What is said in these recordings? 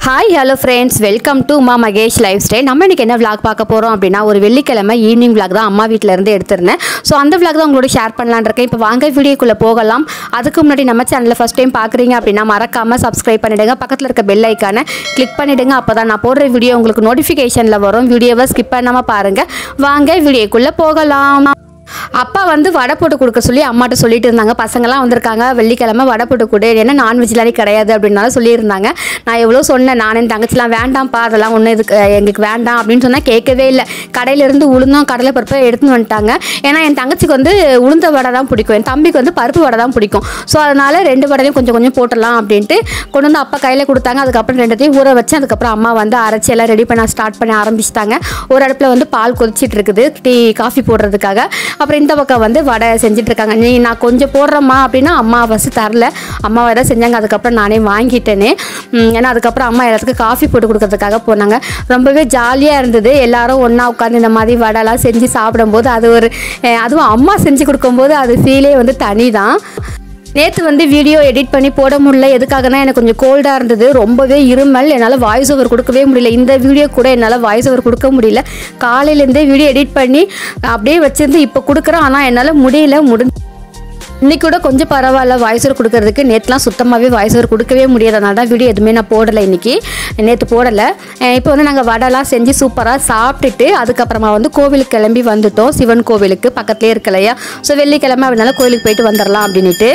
hi hello friends welcome to Uma Mahesh lifestyle நம்ம இன்னைக்கு என்ன vlog பார்க்க போகிறோம் அப்படின்னா ஒரு வெள்ளிக்கிழமை ஈவினிங் vlog தான் அம்மா வீட்டில் இருந்து எடுத்திருந்தேன் ஸோ அந்த vlog தான் உங்களோட ஷேர் பண்ணலான்னு இருக்கேன் இப்போ வாங்க வீடியோக்குள்ளே போகலாம் அதுக்கு முன்னாடி நம்ம சேனலில் ஃபஸ்ட் டைம் பார்க்குறீங்க அப்படின்னா மறக்காமல் சப்ஸ்கிரைப் பண்ணிடுங்க பக்கத்தில் இருக்க பெல் ஐக்கானை கிளிக் பண்ணிடுங்க அப்போ தான் நான் போடுற வீடியோ உங்களுக்கு நோட்டிஃபிகேஷனில் வரும் வீடியோவை ஸ்கிப் பண்ணாமல் பாருங்கள் வாங்க வீடியோக்குள்ளே போகலாம் அப்பா வந்து வடை போட்டு கொடுக்க சொல்லி அம்மாட்ட சொல்லிட்டு இருந்தாங்க பசங்களாம் வந்திருக்காங்க வெள்ளிக்கிழமை வடை போட்டு கொடு ஏன்னா நான்வெஜ்லாம் கிடையாது அப்படின்னாலும் சொல்லியிருந்தாங்க நான் எவ்வளோ சொன்னேன் நான் என் தங்கச்சிலாம் வேண்டாம்ப்பா அதெல்லாம் ஒன்றும் இதுக்கு அஹ், எங்களுக்கு வேண்டாம் அப்படின்னு சொன்னால் கேட்கவே இல்லை கடையிலேருந்து உளுந்தும் கடலை பருப்பை எடுத்துன்னு வந்துட்டாங்க ஏன்னா என் தங்கச்சிக்கு வந்து உளுந்த வடை தான் பிடிக்கும் என் தம்பிக்கு வந்து பருப்பு வடை தான் பிடிக்கும் ஸோ அதனால் ரெண்டு வடையும் கொஞ்சம் கொஞ்சம் போட்டுடலாம் அப்படின்ட்டு கொண்டு வந்து அப்பா கையில் கொடுத்தாங்க அதுக்கப்புறம் ரெண்டுத்தையும் ஊற வச்சு அதுக்கப்புறம் அம்மா வந்து அரைச்சி எல்லாம் ரெடி பண்ண ஸ்டார்ட் பண்ண ஆரம்பிச்சிட்டாங்க ஒரு அடுப்பில் வந்து பால் கொதிச்சிட்டு இருக்குது டீ காஃபி போடுறதுக்காக அப்புறம் இந்த பக்கம் வந்து வடை செஞ்சுட்டு இருக்காங்க நீ நான் கொஞ்சம் போடுறேம்மா அப்படின்னா அம்மா ஃபஸ்ட்டு தரல அம்மா வேறு செஞ்சாங்க அதுக்கப்புறம் நானே வாங்கிட்டேனே உம், ஏன்னா அதுக்கப்புறம் அம்மா எல்லாத்துக்கும் காஃபி போட்டு கொடுக்கறதுக்காக போனாங்க ரொம்பவே ஜாலியாக இருந்தது எல்லாரும் ஒன்றா உட்காந்து இந்த மாதிரி வடைலாம் செஞ்சு சாப்பிடும்போது அது ஒரு அஹ், அதுவும் அம்மா செஞ்சு கொடுக்கும்போது அது ஃபீலே வந்து தனி தான் நேற்று வந்து வீடியோ எடிட் பண்ணி போட முடியல எதுக்காகனா எனக்கு கொஞ்சம் கோல்டாக இருந்தது ரொம்பவே இருமல் என்னால் வாய்ஸ் ஓவர் கொடுக்கவே முடியல இந்த வீடியோ கூட என்னால் வாய்ஸ் ஓவர் கொடுக்க முடியல காலையிலேருந்தே வீடியோ எடிட் பண்ணி அப்படியே வச்சிருந்து இப்போ கொடுக்குறேன் ஆனால் என்னால் முடியல முடிஞ்சு இன்னைக்கு கூட கொஞ்சம் பரவாயில்ல வாய்ஸ் ஓவர் கொடுக்கறதுக்கு நேற்றுலாம் சுத்தமாகவே வாய்ஸ் ஓவர் கொடுக்கவே முடியாதனால தான் வீடியோ எதுவுமே நான் போடலை இன்னைக்கு நேற்று போடலை அஹ் இப்போ வந்து நாங்கள் வடைலாம் செஞ்சு சூப்பராக சாப்பிட்டுட்டு அதுக்கப்புறமா வந்து கோவிலுக்கு கிளம்பி வந்துட்டோம் சிவன் கோவிலுக்கு பக்கத்துலேயே இருக்கு இல்லையா ஸோ வெள்ளிக்கிழமை அப்படினால கோவிலுக்கு போயிட்டு வந்துடலாம் அப்படின்ட்டு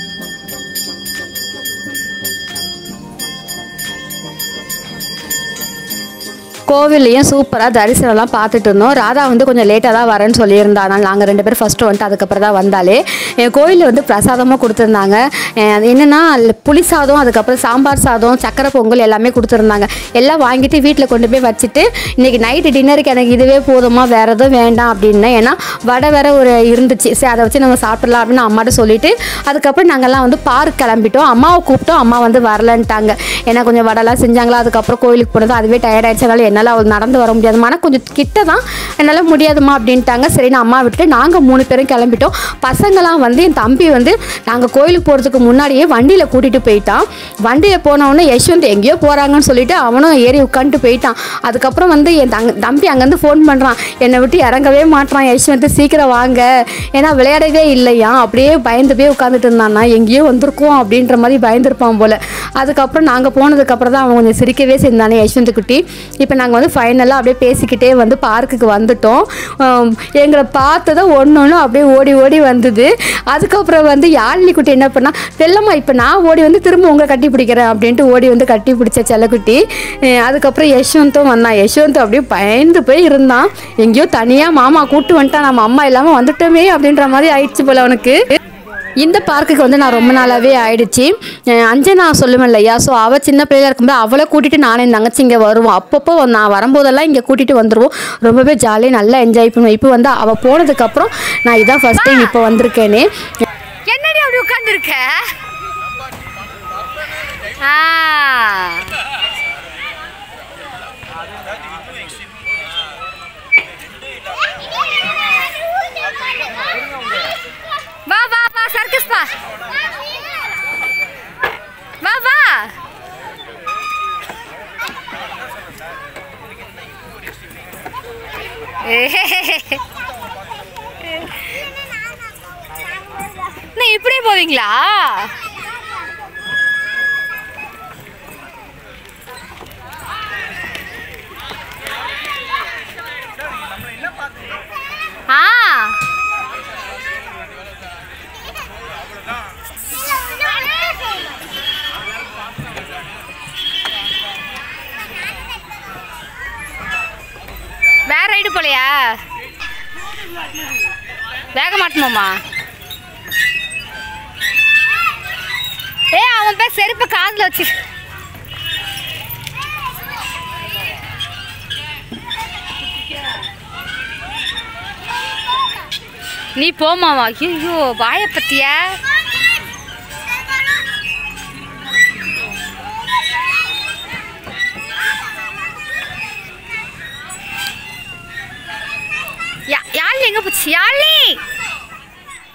கோவில்லையும் சூப்பராக தரிசனம்லாம் பார்த்துட்டு இருந்தோம் ராதா வந்து கொஞ்சம் லேட்டாக தான் வரேன்னு சொல்லியிருந்தா அதனால் நாங்கள் ரெண்டு பேரும் ஃபஸ்ட்டு வந்துட்டு அதுக்கப்புறம் தான் வந்தாலே என் கோயிலில் வந்து பிரசாதமாக கொடுத்துருந்தாங்க அஹ் அது என்னென்னா அதுல புளி சாதம் அதுக்கப்புறம் சாம்பார் சாதம் சக்கரை பொங்கல் எல்லாமே கொடுத்துருந்தாங்க எல்லாம் வாங்கிட்டு வீட்டில் கொண்டு போய் வச்சுட்டு இன்றைக்கி நைட்டு டின்னருக்கு எனக்கு இதுவே போதுமா வேறு எதுவும் வேண்டாம் அப்படின்னேன் ஏன்னா வடை வேற ஒரு இருந்துச்சு சரி அதை வச்சு நம்ம சாப்பிடலாம் அப்படின்னு அம்மாட்ட சொல்லிட்டு அதுக்கப்புறம் நாங்கள்லாம் வந்து பார்க் கிளம்பிட்டோம் அம்மாவை கூப்பிட்டோம் அம்மா வந்து வரலன்ட்டாங்க ஏன்னா கொஞ்சம் வடைலாம் செஞ்சாங்களா அதுக்கப்புறம் கோயிலுக்கு போனது அதுவே டயர்ட் ஆயிடுச்சு அதனால என்னால் அவள் நடந்து வர முடியாதுமா ஆனால் கொஞ்சம் கிட்ட தான் என்னால் முடியாதுமா அப்படின்ட்டாங்க சரி நான் அம்மா விட்டுட்டு நாங்கள் மூணு பேரும் கிளம்பிட்டோம் பசங்களாம் வந்து என் தம்பி வந்து நாங்கள் கோயிலுக்கு போகிறதுக்கு முன்னாடியே வண்டியில் கூட்டிகிட்டு போயிட்டான் வண்டியில் போனவொடனே யஷ்வந்த் எங்கேயோ போகிறாங்கன்னு சொல்லிட்டு அவனும் ஏறி உட்காந்துட்டு போயிட்டான் அதுக்கப்புறம் வந்து என் தங்க தம்பி அங்கேருந்து ஃபோன் பண்ணுறான் என்னை விட்டு இறங்கவே மாட்றான் யஷ்வந்த் சீக்கிரம் வாங்க ஏன்னா விளையாடவே இல்லையா அப்படியே பயந்து போய் உட்காந்துட்டு இருந்தானா எங்கேயோ வந்திருக்கோம் அப்படின்ற மாதிரி பயந்துருப்பான் போல் அதுக்கப்புறம் நாங்கள் போனதுக்கப்புறம் தான் அவன் கொஞ்சம் சிரிக்கவே செஞ்சானே யஷ்வந்த் குட்டி இப்போ நாங்கள் வந்து ஃபைனலாக அப்படியே பேசிக்கிட்டே வந்து பார்க்குக்கு வந்துட்டோம் ஆம், எங்களை பார்த்ததும் ஒன்று ஒன்று அப்படியே ஓடி ஓடி வந்தது அதுக்கப்புறம் வந்து யாழினி குட்டி என்ன பண்ணா செல்லம்மா இப்போ நான் ஓடி வந்து திரும்ப உங்களை கட்டி பிடிக்கிறேன் அப்படின்ட்டு ஓடி வந்து கட்டி பிடிச்ச செல்லக்குட்டி அஹ் அதுக்கப்புறம் யஷ்வந்தும் வந்தான் யஷ்வந்த் அப்படியே பயந்து போய் இருந்தான் எங்கேயோ தனியாக மாமா கூட்டு வந்துட்டான் நம்ம அம்மா இல்லாமல் வந்துட்டோமே அப்படின்ற மாதிரி ஆயிடுச்சு போல அவனுக்கு இந்த பார்க்குக்கு வந்து நான் ரொம்ப நாளாகவே ஆயிடுச்சு அஹ் அஞ்சனா சொல்லுவேன் இல்லையா ஸோ அவள் சின்ன பிள்ளையா இருக்கும்போது அவளை கூட்டிகிட்டு நானே என் தங்கச்சி இங்கே வருவோம் அப்பப்போ நான் வரும்போதெல்லாம் இங்கே கூட்டிகிட்டு வந்துடுவோம் ரொம்பவே ஜாலியாக நல்லா என்ஜாய் பண்ணுவோம் இப்போ வந்து அவள் போனதுக்கப்புறம் நான் இதான் ஃபஸ்ட் டைம் இப்போ வந்திருக்கேனே என்னடி அப்படி உட்காந்துருக்க ஆ வா வா வா சர்க்கஸ் பா வா வா என்ன இப்படியே போவீங்களா ஆ வேற ரைடு போலையா வேக மாட்டணுமா ஏ அவன் பேர் செருப்பு காதுல வச்சு நீ போமாவா ஐயோ வாய பத்தியா யா- யாழினி எங்க போச்சு யாழினி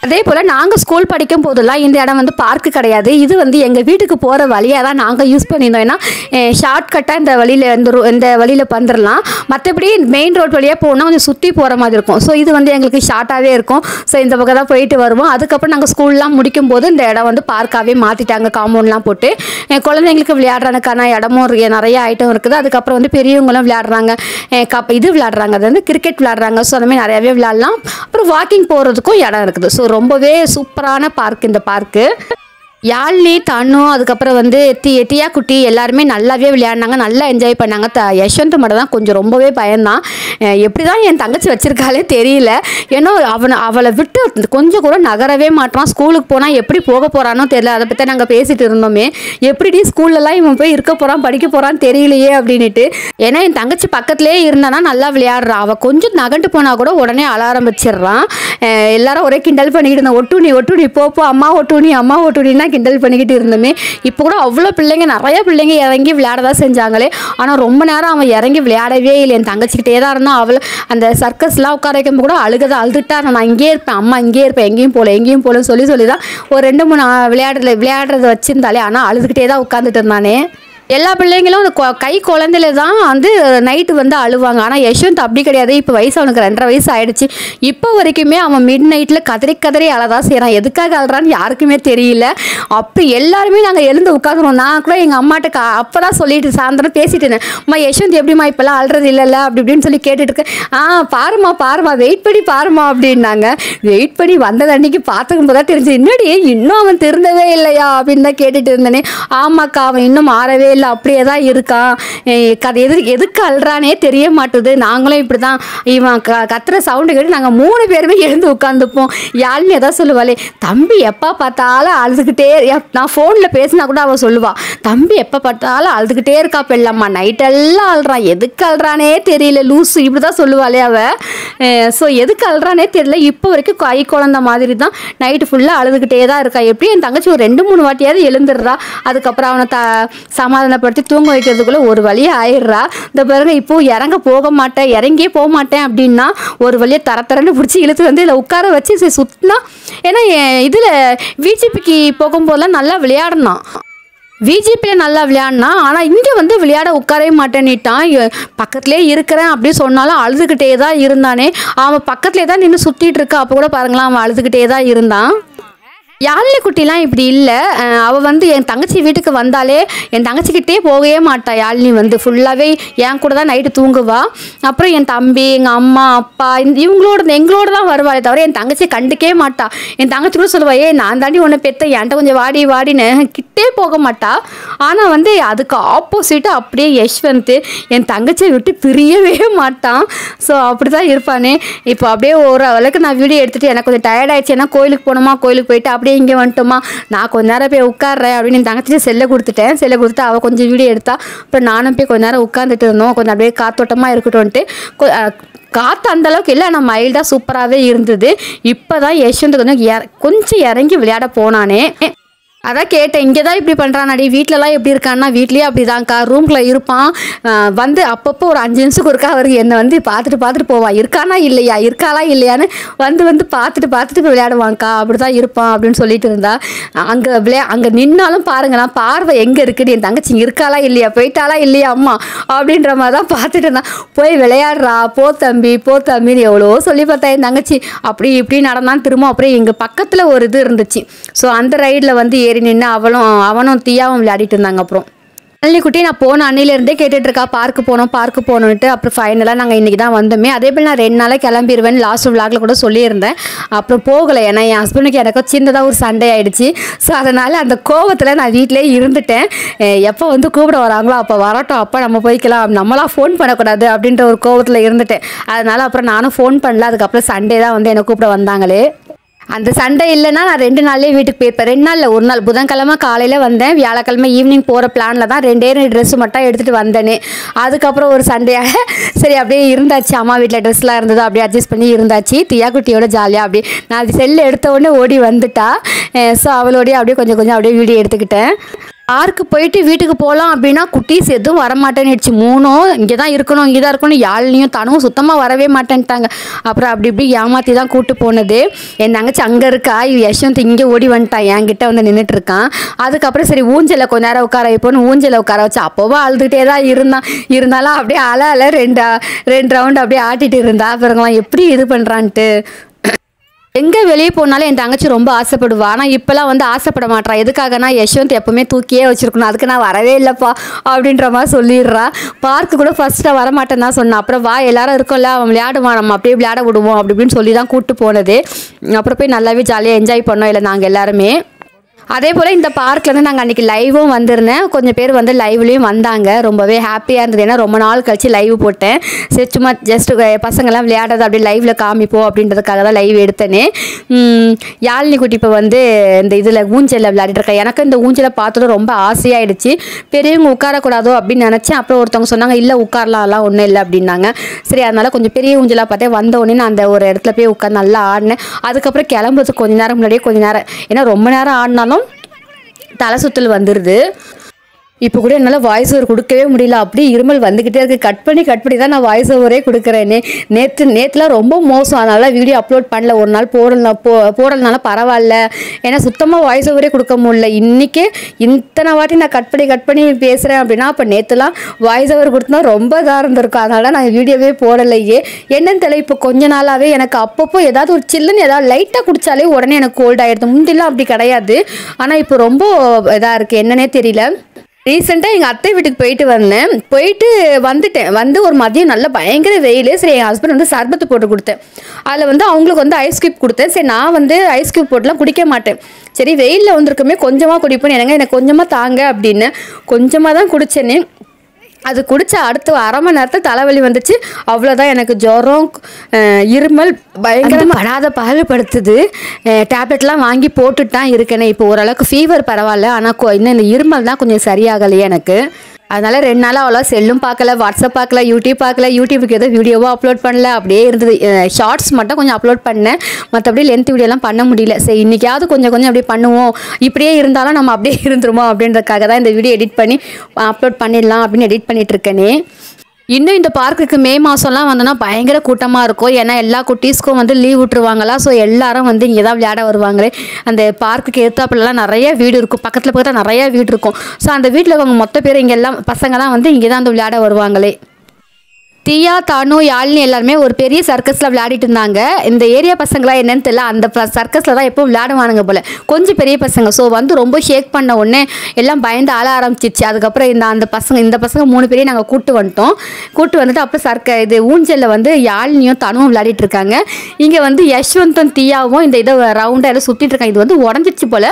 அதே போல் நாங்கள் ஸ்கூல் படிக்கும் போதெல்லாம் இந்த இடம் வந்து பார்க்கு கிடையாது இது வந்து எங்கள் வீட்டுக்கு போகிற வழியாக தான் நாங்கள் யூஸ் பண்ணியிருந்தோம் ஏன்னா ஷார்ட்கட்டாக இந்த வழியில் இந்த ரோ- இந்த வழியில் வந்துடலாம் மற்றபடி மெயின் ரோட் வழியாக போனால் கொஞ்சம் சுற்றி போகிற மாதிரி இருக்கும் ஸோ இது வந்து எங்களுக்கு ஷார்ட்டாகவே இருக்கும் ஸோ இந்த பக்கம் தான் போயிட்டு வருவோம் அதுக்கப்புறம் நாங்கள் ஸ்கூல்லாம் முடிக்கும் போது இந்த இடம் வந்து பார்க்காகவே மாற்றிட்டாங்க காம்பவுண்ட்லாம் போட்டு அஹ் குழந்தைங்களுக்கு விளையாடுறதுக்கான இடமும் இருக்கு- நிறைய ஐட்டம் இருக்குது அதுக்கப்புறம் வந்து பெரியவங்களும் விளையாடுறாங்க அஹ் கப் இது விளையாடுறாங்க அது வந்து கிரிக்கெட் விளையாடுறாங்க ஸோ அந்த மாதிரி நிறையாவே விளையாடலாம் அப்புறம் வாக்கிங் போகிறதுக்கும் இடம் இருக்குது ஸோ ரொம்பவே சூப்பரான பார்க் இந்த பார்க்கு யாழ்னி தனு அதுக்கப்புறம் வந்து தி தியா குட்டி எல்லாருமே நல்லாவே விளையாடினாங்க நல்லா என்ஜாய் பண்ணாங்க த யஷ்வந்த் மட்டும் தான் கொஞ்சம் ரொம்பவே பயந்தான் அஹ் எப்படி தான் என் தங்கச்சி வச்சிருக்காளே தெரியல ஏன்னா அவனை அவளை விட்டு கொஞ்சம் கூட நகரவே மாட்டான் ஸ்கூலுக்கு போனால் எப்படி போக போகிறானோ தெரியல அதை பற்றி நாங்கள் பேசிட்டு இருந்தோமே எப்படிடி ஸ்கூல்லலாம் இவன் போய் இருக்க போகிறான் படிக்க போகிறான்னு தெரியலையே அப்படின்ட்டு ஏன்னா என் தங்கச்சி பக்கத்துலேயே இருந்தானா நல்லா விளையாடுறான் அவள் கொஞ்சம் நகண்டு போனால் கூட உடனே அழ ஆரம்பிச்சிடுறான் அஹ் எல்லாரும் ஒரே கிண்டல் பண்ணிக்கிட்டு இருந்தோம் ஒட்டுணி ஒட்டுணி போ போ அம்மா ஒட்டுணி அம்மா ஒட்டுணின்னா கிண்டல் பண்ணிக்கிட்டு இருந்தோமே இப்போ கூட அவ்வளோ பிள்ளைங்க நிறைய பிள்ளைங்க இறங்கி விளையாட தான் செஞ்சாங்களே ஆனால் ரொம்ப நேரம் அவன் இறங்கி விளையாடவே இல்லை என் தங்கச்சிக்கிட்டே தான் இருந்தான் அவள் அந்த சர்க்கஸ்லாம் உட்கார வைக்கும் கூட அழுகதை அழுதுட்டா நான் இங்கேயே இருப்பேன் அம்மா இங்கேயே இருப்பேன் எங்கேயும் போகல எங்கேயும் போகலன்னு சொல்லி சொல்லி தான் ஒரு ரெண்டு மூணு ஆ, விளையாடுறத விளையாடுறத வச்சிருந்தாலே ஆனால் அழுதுகிட்டே தான் உட்காந்துட்டு இருந்தானே எல்லா பிள்ளைங்களும் அந்த கொ- கை குழந்தையில தான் வந்து நைட்டு வந்து அழுவாங்க ஆனால் யஷ்வந்த் அப்படி கிடையாது இப்போ வயசு அவனுக்கு ரெண்டரை வயசு ஆயிடுச்சு இப்போ வரைக்குமே அவன் மிட் நைட்டில் கதறி கதறி அழதான் செய்கிறான் எதுக்காக அழுறான்னு யாருக்குமே தெரியல அப்போ எல்லாருமே நாங்கள் எழுந்து உட்காந்துருவோம் நான் கூட எங்கள் அம்மாட்ட கா அப்போ தான் சொல்லிட்டு சாயந்தரம் பேசிட்டு இருந்தேன் அம்மா யஷ்வந்த் எப்படிம்மா இப்போல்லாம் அழுறது இல்லைல்ல அப்படி இப்படின்னு சொல்லி கேட்டுட்டு இருக்கேன் ஆ பாருமா பாருமா வெயிட் பண்ணி பாருமா அப்படின்னாங்க வெயிட் பண்ணி வந்தது அன்னைக்கு பார்த்துக்கும் போது தான் தெரிஞ்சு என்னடி இன்னும் அவன் திருந்தவே இல்லையா அப்படின்னு தான் கேட்டுட்டு இருந்தேனே ஆமாக்கா அவன் இன்னும் மாறவே இல்லை அப்படியே தான் இருக்கான் ஏய், கதை எது எதுக்கு அழுறானே தெரிய மாட்டுது நாங்களும் இப்படி தான் இவன் க கத்துற சவுண்டு கேட்டு நாங்கள் மூணு பேருமே எழுந்து உட்காந்துப்போம் யாழ்னு எதாவது சொல்லுவாளே தம்பி எப்போ பார்த்தாலும் அழுதுகிட்டே எப்- நான் ஃபோனில் பேசினா கூட அவள் சொல்லுவா தம்பி எப்போ பார்த்தாலும் அழுதுகிட்டே இருக்கா பெல்லம்மா நைட்டெல்லாம் அழுறான் எதுக்கு அழுறானே தெரியல லூசு இப்படி தான் சொல்லுவாளே அவள் ஸோ எதுக்கு அழுறானே தெரியல இப்போ வரைக்கும் கை குழந்த மாதிரி தான் நைட்டு ஃபுல்லாக அழுதுகிட்டே தான் இருக்கா எப்படி என் தங்கச்சி ஒரு ரெண்டு மூணு வாட்டியாவது எழுந்துடுறா அதுக்கப்புறம் அவனை த சமாதானப்படுத்தி தூங்க வைக்கிறதுக்குள்ளே ஒரு வழியாக ஆயிடுறா இந்த பாருங்க இப்போ இறங்க போக மாட்டேன் இறங்கியே போக மாட்டேன் அப்படின்னா ஒரு வழியாக தர தரன்னு பிடிச்சி இழுத்து வந்து இதில் உட்கார வச்சு சரி சுத்தினா ஏன்னா இதில் விஜிபிக்கு போகும்போதெல்லாம் நல்லா விளையாடினான் விஜிபியில் நல்லா விளையாடினா ஆனால் இங்கே வந்து விளையாட உட்காரவே மாட்டேன்னுட்டான் இ- பக்கத்துலேயே இருக்கிறேன் அப்படி சொன்னாலும் அழுதுகிட்டே தான் இருந்தானே அவன் பக்கத்துலேயே தான் நின்று சுற்றிட்டு இருக்கா அப்போ கூட பாருங்களேன் அவன் அழுதுகிட்டே தான் இருந்தான் யாழினி குட்டிலாம் இப்படி இல்லை அவள் வந்து என் தங்கச்சி வீட்டுக்கு வந்தாலே என் தங்கச்சிக்கிட்டே போகவே மாட்டா யாழினி வந்து ஃபுல்லாகவே என் கூட தான் நைட்டு தூங்குவா அப்புறம் என் தம்பி எங்கள் அம்மா அப்பா இந்த இவங்களோட எங்களோட தான் வருவாளே தவிர என் தங்கச்சி கண்டுக்கவே மாட்டா என் தங்கச்சி கூட சொல்லுவா ஏ நான் தாண்டி ஒன்று பெத்த என்கிட்ட கொஞ்சம் வாடி வாடின்னு கிட்டே போக மாட்டா ஆனால் வந்து அதுக்கு ஆப்போசிட்டு அப்படியே யஷ்வந்த் என் தங்கச்சியை விட்டு பிரியவே மாட்டான் ஸோ அப்படி தான் இருப்பானே இப்போ அப்படியே ஒரு அளவுக்கு நான் வீடியோ எடுத்துகிட்டு எனக்கு கொஞ்சம் டயர்ட் ஆயிடுச்சு ஏன்னா கோயிலுக்கு போகணுமா கோயிலுக்கு போயிட்டு அப்படியே இங்கே வந்துட்டோமா நான் கொஞ்ச நேரம் போய் உட்கார்றேன் அப்படின்னு என் தங்கச்சி செல்லை கொடுத்துட்டேன் செல்லை கொடுத்து அவள் கொஞ்சம் வீடியோ எடுத்தா அப்புறம் நானும் போய் கொஞ்ச நேரம் உட்காந்துட்டு இருந்தோம் கொஞ்சம் அப்படியே காத்தோட்டமாக இருக்கட்டும்ன்ட்டு கொ- அஹ் காற்று அந்த அளவுக்கு இல்லை ஆனால் மைல்டாக சூப்பராகவே இருந்தது இப்போ தான் யஷ்வந்த் கொஞ்சம் இற- கொஞ்சம் இறங்கி விளையாட போனானே அதான் கேட்டேன் இங்கே தான் இப்படி பண்ணுறானாடி வீட்டிலலாம் எப்படி இருக்கான்னா வீட்லேயே அப்படி தான்க்கா ரூம்குள்ளே இருப்பான் ஆஹ் வந்து அப்பப்போ ஒரு அஞ்சு நிமிஷத்துக்கு ஒருக்கா அவருக்கு என்னை வந்து பார்த்துட்டு பார்த்துட்டு போவான் இருக்கானா இல்லையா இருக்காளா இல்லையான்னு வந்து வந்து பார்த்துட்டு பார்த்துட்டு போய் விளையாடுவாங்க்கா அப்படி தான் இருப்பான் அப்படின்னு சொல்லிட்டு இருந்தா அங்கே விளையா அங்கே நின்னாலும் பாருங்களேன் பார்வை எங்கே இருக்குன்னு என் தங்கச்சி இருக்காளா இல்லையா போயிட்டாளா இல்லையா அம்மா அப்படின்ற மாதிரி தான் பார்த்துட்டு இருந்தான் போய் விளையாடுறா போ தம்பி போ தம்பின்னு எவ்வளோ சொல்லி பார்த்தா என் தங்கச்சி அப்படி இப்படி நடந்தான் திரும்ப அப்புறம் எங்கள் பக்கத்தில் ஒரு இது இருந்துச்சு ஸோ அந்த ரைடில் வந்து ஏறி நின்று அவளும் அவனும் தீயாவும் விளையாடிட்டு இருந்தாங்க அப்புறம் அள்ளி குட்டி நான் போன அன்னையிலேருந்தே கேட்டுட்டு இருக்கா பார்க்கு போகணும் பார்க்கு போகணுன்ட்டு அப்புறம் ஃபைனலாக நாங்கள் இன்றைக்கி தான் வந்தோமே அதே போல் நான் ரெண்டு நாளாக கிளம்பிடுவேன் லாஸ்ட் விளாகில் கூட சொல்லியிருந்தேன் அப்புறம் போகலை ஏன்னா என் ஹஸ்பண்டுக்கு எனக்கும் சின்னதாக ஒரு சண்டை ஆயிடுச்சு ஸோ அதனால் அந்த கோவத்தில் நான் வீட்டிலே இருந்துட்டேன் அஹ் எப்போ வந்து கூப்பிட வராங்களோ அப்போ வரட்டும் அப்போ நம்ம போய்க்கலாம் நம்மளாம் ஃபோன் பண்ணக்கூடாது அப்படின்ற ஒரு கோவத்தில் இருந்துட்டேன் அதனால் அப்புறம் நானும் ஃபோன் பண்ணல அதுக்கப்புறம் சண்டே தான் வந்து என்னை கூப்பிட வந்தாங்களே அந்த சண்டே இல்லைன்னா நான் ரெண்டு நாள்லேயே வீட்டுக்கு போயிருப்பேன் ரெண்டு நாளில் ஒரு நாள் புதன்கிழமை காலையில் வந்தேன் வியாழக்கிழமை ஈவினிங் போகிற பிளானில் தான் ரெண்டே ரெண்டு ட்ரெஸ் மட்டும் எடுத்துகிட்டு வந்தேனே அதுக்கப்புறம் ஒரு சண்டையாக சரி அப்படியே இருந்தாச்சு அம்மா வீட்டில் ட்ரெஸ்லாம் இருந்தது அப்படியே அட்ஜஸ்ட் பண்ணி இருந்தாச்சு தியா குட்டியோட ஜாலியாக அப்படியே நான் அது செல்லு எடுத்த உடனே ஓடி வந்துட்டா ஸோ அவளோடய அப்படியே கொஞ்சம் கொஞ்சம் அப்படியே வீடியோ எடுத்துக்கிட்டேன் பார்க்கு போயிட்டு வீட்டுக்கு போகலாம் அப்படின்னா குட்டீஸ் எதுவும் வரமாட்டேன்னுச்சு மூணும் இங்கே தான் இருக்கணும் இங்கே தான் இருக்கணும் யாழ்லையும் தனவும் சுத்தமாக வரவே மாட்டேன்ட்டாங்க அப்புறம் அப்படி இப்படி ஏமாற்றி தான் கூட்டு போனது என் தங்கச்சி அங்கே இருக்கா இவ யஷ்வந்த் இங்கே ஓடி வந்துட்டான் என்கிட்ட வந்து நின்றுட்டு இருக்கான் அதுக்கப்புறம் சரி ஊஞ்சலில் கொஞ்ச நேரம் உட்கார வைப்போன்னு ஊஞ்சலில் உட்கார வச்சு அப்போவும் அழுதுகிட்டே தான் இருந்தான் இருந்தாலும் அப்படியே அல அல ரெண்டு ரெண்டு ரவுண்டு அப்படியே ஆட்டிட்டு இருந்தா அப்புறங்களாம் எப்படி இது பண்ணுறான்ட்டு எங்கே வெளியே போனாலும் என் தங்கச்சி ரொம்ப ஆசைப்படுவா ஆனால் இப்போலாம் வந்து ஆசைப்பட மாட்றா எதுக்காகனா யஷ்வந்த் எப்பவுமே தூக்கியே வச்சிருக்கணும் அதுக்கு நான் வரவே இல்லைப்பா அப்படின்ற மாதிரி சொல்லிடுறா பார்க்கு கூட ஃபஸ்ட்டாக வரமாட்டேன்னு தான் சொன்னான் அப்புறம் வா எல்லாரும் இருக்கோம்ல அவன் விளையாடுவான் நம்ம அப்படியே விளையாட விடுவோம் அப்படி இப்படின்னு சொல்லி தான் கூப்பிட்டு போனது அப்புறம் போய் நல்லாவே ஜாலியாக என்ஜாய் பண்ணோம் இல்லை நாங்கள் எல்லாருமே அதே போல் இந்த பார்க்லேருந்து நாங்கள் அன்றைக்கி லைவும் வந்திருந்தேன் கொஞ்சம் பேர் வந்து லைவ்லேயும் வந்தாங்க ரொம்பவே ஹாப்பியாக இருந்தது ஏன்னா ரொம்ப நாள் கழிச்சு லைவ் போட்டேன் சரி சும்மா ஜஸ்ட் பசங்கள்லாம் விளையாடுறது அப்படியே லைவில் காமிப்போம் அப்படின்றதுக்காக தான் லைவ் எடுத்தேனே உம், யாழினி குட்டி இப்போ வந்து இந்த இதில் ஊஞ்சலில் விளையாடிட்டு இருக்கேன் எனக்கு இந்த ஊஞ்சலை பார்த்ததும் ரொம்ப ஆசையாயிடுச்சு பெரியவங்க உட்காரக்கூடாதோ அப்படின்னு நினச்சேன் அப்புறம் ஒருத்தவங்க சொன்னாங்க இல்லை உட்காரலாம் அதெல்லாம் ஒன்றும் இல்லை அப்படின்னாங்க சரி அதனால் கொஞ்சம் பெரிய ஊஞ்சலாக பார்த்தேன் வந்த உடனே நான் அந்த ஒரு இடத்துல போய் உட்காந்து நல்லா ஆடினேன் அதுக்கப்புறம் கிளம்புறதுக்கு கொஞ்ச நேரம் முன்னாடியே கொஞ்ச நேரம் ஏன்னா ரொம்ப நேரம் ஆடினாலும் தலை சுத்தல் வந்துடுது இப்போ கூட என்னால் வாய்ஸ் ஓவர் கொடுக்கவே முடியல அப்படியே இருமல் வந்துக்கிட்டே இருக்குது கட் பண்ணி கட் பண்ணி தான் நான் வாய்ஸ் ஓவரே கொடுக்குறேனே நேற்று நேற்றுலாம் ரொம்ப மோசம் அதனால வீடியோ அப்லோட் பண்ணல ஒரு நாள் போடலாம் போ போடலனால பரவாயில்ல ஏன்னா சுத்தமாக வாய்ஸ் ஓவரே கொடுக்க முடியல இன்றைக்கே இத்தனை வாட்டி நான் கட் பண்ணி கட் பண்ணி பேசுகிறேன் அப்படின்னா அப்போ நேற்றுலாம் வாய்ஸ் ஓவர் கொடுத்தா ரொம்ப இதாக இருந்திருக்கும் அதனால நான் வீடியோவே போடலையே என்னன்னு தெரியல இப்போ கொஞ்ச நாளாகவே எனக்கு அப்பப்போ ஏதாவது ஒரு சில்லுன்னு ஏதாவது லைட்டாக குடிச்சாலே உடனே எனக்கு கோல்ட் ஆகிடுது முந்திலாம் அப்படி கிடையாது ஆனால் இப்போ ரொம்ப இதாக இருக்குது என்னன்னே தெரியல ரீசெண்டாக எங்கள் அத்தை வீட்டுக்கு போயிட்டு வந்தேன் போயிட்டு வந்துட்டேன் வந்து ஒரு மதியம் நல்ல பயங்கர வெயில் சரி என் ஹஸ்பண்ட் வந்து சர்பத்து போட்டு கொடுத்தேன் அதில் வந்து அவங்களுக்கு வந்து ஐஸ் கியூப் கொடுத்தேன் சரி நான் வந்து ஐஸ் கியூப் போட்டுலாம் குடிக்க மாட்டேன் சரி வெயிலில் வந்திருக்குமே கொஞ்சமாக குடிப்பேன் எனக்கு எனக்கு கொஞ்சமாக தாங்க அப்படின்னு கொஞ்சமாக தான் குடிச்சேனே அது குடிச்ச அடுத்த அரை மணி நேரத்தில் தலைவலி வந்துச்சு அவ்வளோதான் எனக்கு ஜுரம் அஹ், இருமல் பயங்கர படாத பாடுபடுத்துது டேப்லெட்லாம் வாங்கி போட்டுட்டு தான் இருக்கேனே இப்போ ஓரளவுக்கு ஃபீவர் பரவாயில்ல ஆனால் கொ- இன்னும் இந்த இருமல் தான் கொஞ்சம் சரியாகலையே எனக்கு அதனால ரெண்டு நாளாக அவ்வளோ செல்லும் பார்க்கல வாட்ஸ்அப் பார்க்கல யூடியூப் பார்க்கல யூடியூபுக்கு எதுவும் வீடியோவோ அப்லோட் பண்ணல அப்படியே இருந்தது ஷார்ட்ஸ் மட்டும் கொஞ்சம் அப்லோட் பண்ணேன் மற்றபடி லென்த் வீடியோலாம் பண்ண முடியல சரி இன்னைக்காவது கொஞ்சம் கொஞ்சம் அப்படியே பண்ணுவோம் இப்படியே இருந்தாலும் நம்ம அப்படியே இருந்துருமோ அப்படின்றதுக்காக தான் இந்த வீடியோ எடிட் பண்ணி அப்லோட் பண்ணிடலாம் அப்படின்னு எடிட் பண்ணிட்டு இருக்கேனே இன்னும் இந்த பார்க்குக்கு மே மாதம்லாம் வந்தோன்னா பயங்கர கூட்டமாக இருக்கும் ஏன்னா எல்லா குட்டீஸ்க்கும் வந்து லீவ் விட்டுருவாங்களா ஸோ எல்லாரும் வந்து இங்கே தான் விளையாட வருவாங்களே அந்த பார்க்குக்கு எதிர்த்தாப்புலலாம் நிறைய வீடு இருக்கும் பக்கத்தில் பக்கத்தில் நிறைய வீடு இருக்கும் ஸோ அந்த வீட்டில் அவங்க மொத்த பேர் இங்கே எல்லாம் பசங்கலாம் வந்து இங்கே தான் வந்து விளையாட வருவாங்களே தியா தானு யாழினி எல்லாருமே ஒரு பெரிய சர்க்கஸில் விளையாடிட்டு இருந்தாங்க இந்த ஏரியா பசங்களாம் என்னன்னு தெரியல அந்த சர்க்கஸில் தான் எப்போ விளையாடுவானுங்க போல கொஞ்சம் பெரிய பசங்க ஸோ வந்து ரொம்ப ஷேக் பண்ண உடனே எல்லாம் பயந்து ஆள ஆரம்பிச்சிச்சு அதுக்கப்புறம் இந்த அந்த பசங்க இந்த பசங்க மூணு பேரையும் நாங்கள் கூட்டு வந்துட்டோம் கூட்டு வந்துட்டு அப்புறம் சர்க்க இது ஊஞ்சலில் வந்து யாழினியும் தனுவும் விளையாடிட்டு இருக்காங்க இங்கே வந்து யஷ்வந்தும் தியாவும் இந்த இதை ரவுண்டாக ஏதோ சுற்றிட்டு இருக்காங்க இது வந்து உடஞ்சிச்சு போல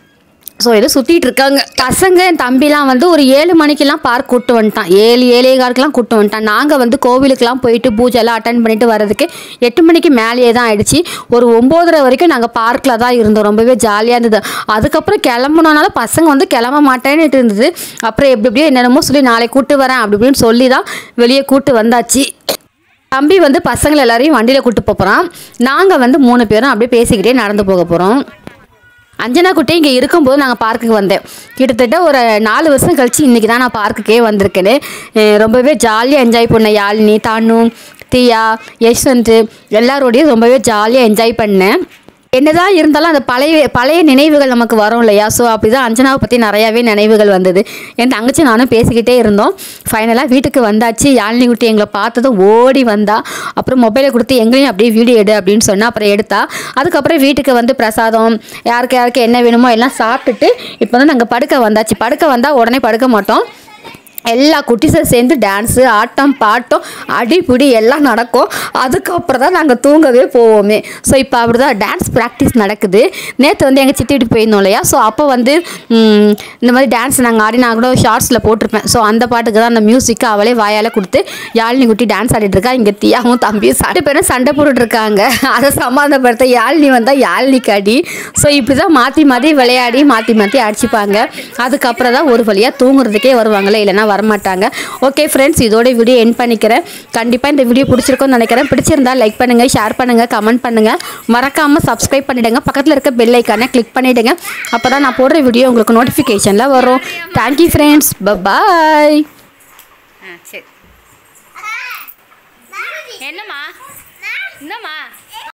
ஸோ ஏதோ சுற்றிட்டு இருக்காங்க பசங்க என் தம்பிலாம் வந்து ஒரு ஏழு மணிக்கெல்லாம் பார்க் கூட்டு வந்துட்டான் ஏழு ஏழே காலுக்கெல்லாம் கூட்டு வந்துட்டான் நாங்கள் வந்து கோவிலுக்கெல்லாம் போயிட்டு பூஜைலாம் அட்டன் பண்ணிட்டு வர்றதுக்கு எட்டு மணிக்கு மேலேயே தான் ஆயிடுச்சு ஒரு ஒம்போதரை வரைக்கும் நாங்கள் பார்க்கில் தான் இருந்தோம் ரொம்பவே ஜாலியாக இருந்தது அதுக்கப்புறம் கிளம்புனனால பசங்க வந்து கிளம்ப மாட்டேன்னுட்டு இருந்தது அப்புறம் எப்படி எப்படியோ என்னென்னமோ சொல்லி நாளைக்கு கூட்டு வரேன் அப்படி இப்படின்னு சொல்லி தான் வெளியே கூட்டு வந்தாச்சு தம்பி வந்து பசங்களை எல்லாரையும் வண்டியில் கூட்டு போகிறான் நாங்கள் வந்து மூணு பேரும் அப்படியே பேசிக்கிட்டே நடந்து போக போகிறோம் அஞ்சனா குட்டி இங்கே இருக்கும்போது நாங்கள் பார்க்குக்கு வந்தேன் கிட்டத்தட்ட ஒரு நாலு வருஷம் கழிச்சு இன்றைக்கி தான் நான் பார்க்குக்கே வந்திருக்கேனே அஹ் ரொம்பவே ஜாலியாக என்ஜாய் பண்ணேன் யாழினி தானு தியா யஷ்வந்த் எல்லாரோடையும் ரொம்பவே ஜாலியாக என்ஜாய் பண்ணேன் என்னதான் இருந்தாலும் அந்த பழைய பழைய நினைவுகள் நமக்கு வரும் இல்லையா ஸோ அப்படி தான் அஞ்சனாவை பற்றி நிறையாவே நினைவுகள் வந்தது என் தங்கச்சி நானும் பேசிக்கிட்டே இருந்தோம் ஃபைனலாக வீட்டுக்கு வந்தாச்சு யாழினி குட்டி எங்களை பார்த்ததும் ஓடி வந்தா அப்புறம் மொபைலை கொடுத்து எங்களையும் அப்படியே வீடியோ எடு அப்படின்னு சொன்னா அப்புறம் எடுத்தா அதுக்கப்புறம் வீட்டுக்கு வந்து பிரசாதம் யாருக்கு யாருக்கு என்ன வேணுமோ எல்லாம் சாப்பிட்டுட்டு இப்போ வந்து நாங்கள் படுக்க வந்தாச்சு படுக்க வந்தால் உடனே படுக்க மாட்டோம் எல்லா குட்டீஸும் சேர்ந்து டான்ஸு ஆட்டம் பாட்டம் அடிப்பிடி எல்லாம் நடக்கும் அதுக்கப்புறம் தான் நாங்கள் தூங்கவே போவோமே ஸோ இப்போ அப்படி தான் டான்ஸ் ப்ராக்டிஸ் நடக்குது நேற்று வந்து எங்கள் சித்தி வீட்டுக்கு போயிருந்தோம் இல்லையா ஸோ அப்போ வந்து ம், இந்த மாதிரி டான்ஸ் நாங்கள் ஆடி நான் கூட ஷார்ட்ஸில் போட்டிருப்பேன் ஸோ அந்த பாட்டுக்கு தான் அந்த மியூசிக்கை அவளே வாயால் கொடுத்து யாழினி குட்டி டான்ஸ் ஆடிட்டு இருக்கா இங்கே தியாவும் தம்பியும் சண்டை பேரும் சண்டை போட்டுட்டு இருக்காங்க அதை சமாதானப்படுத்த யாழினி வந்தால் யாழினி கடி ஸோ இப்படி தான் மாற்றி மாற்றி விளையாடி மாற்றி மாற்றி அடிச்சுப்பாங்க அதுக்கப்புறம் தான் ஒரு வழியாக தூங்குறதுக்கே வருவாங்களே இல்லைன்னா வரமாட்டாங்க ஓகே ஃப்ரெண்ட்ஸ் இதோட வீடியோ என் பண்ணிக்கிறேன் கண்டிப்பாக இந்த வீடியோ பிடிச்சிருக்கும்னு நினைக்கிறேன் பிடிச்சிருந்தா லைக் பண்ணுங்கள் ஷேர் பண்ணுங்கள் கமெண்ட் பண்ணுங்கள் மறக்காமல் சப்ஸ்கிரைப் பண்ணிவிடுங்க பக்கத்தில் இருக்க பெல் ஐக்கானை கிளிக் பண்ணிவிடுங்க அப்போ தான் நான் போடுற வீடியோ உங்களுக்கு நோட்டிஃபிகேஷனில் வரும் தேங்க்யூ ஃப்ரெண்ட்ஸ் பாய் ஆ சரி என்னம்மா என்னம்மா